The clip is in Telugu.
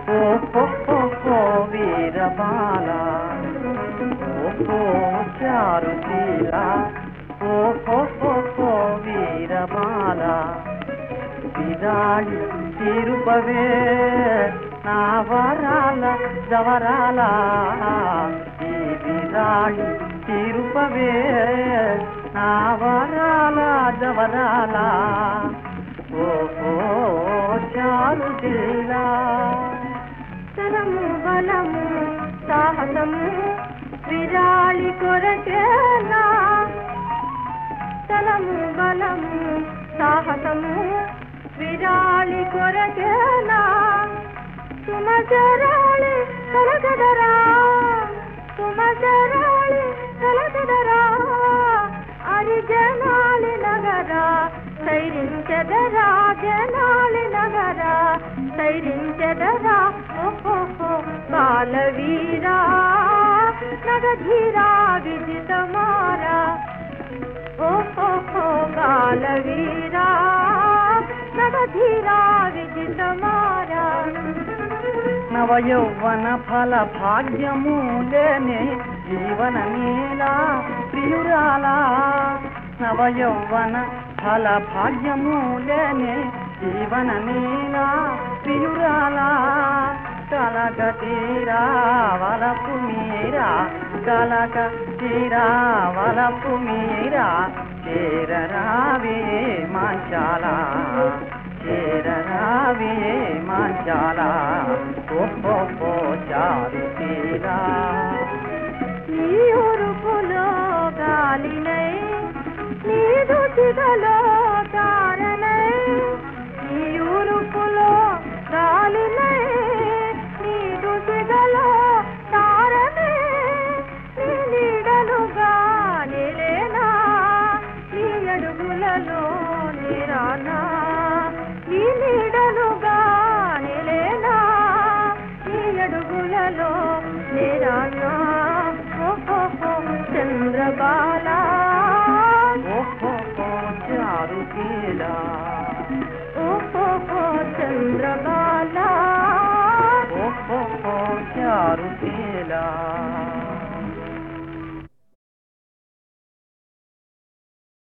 ఓహో వీరబాల ఓహో చారుశీల ఓహో వీరబాల విరాళి తిరుపవే నా వరాల జవరాల ఈ విరాళి తిరుపవే నా వరాల జవరాల ఓహో చారు జిల్లా తనము బలము సాహసము విరాళి కొరకేనా తనము బలము సాహసము విరాళి కొరకేనా సుమచరాళి కలకదరా సుమచరాళి కలకదరా అరి జనాలి నగరా సైరించెదరా జనాలి నగరా సైరించెదరా ఓహో బాలవీరా నగధీరా విజితమారా ఓహో బాలవీరా నగధీరా విజితమారా నవ యౌవన ఫల భాగ్యము లేని జీవన నీలా ప్రియురాలా నవ యౌవన ఫల భాగ్యము లేని జీవన నీలా ప్రియురాలా కలక తీరా వలపు మీరా కలక తీరా వలపు మీరా చేరరావే మాంచాలా చేరరావే మాంచాలా ఓహో చారు తీరా నీ ఉరుపులో గాలినై నీ దుసిగలో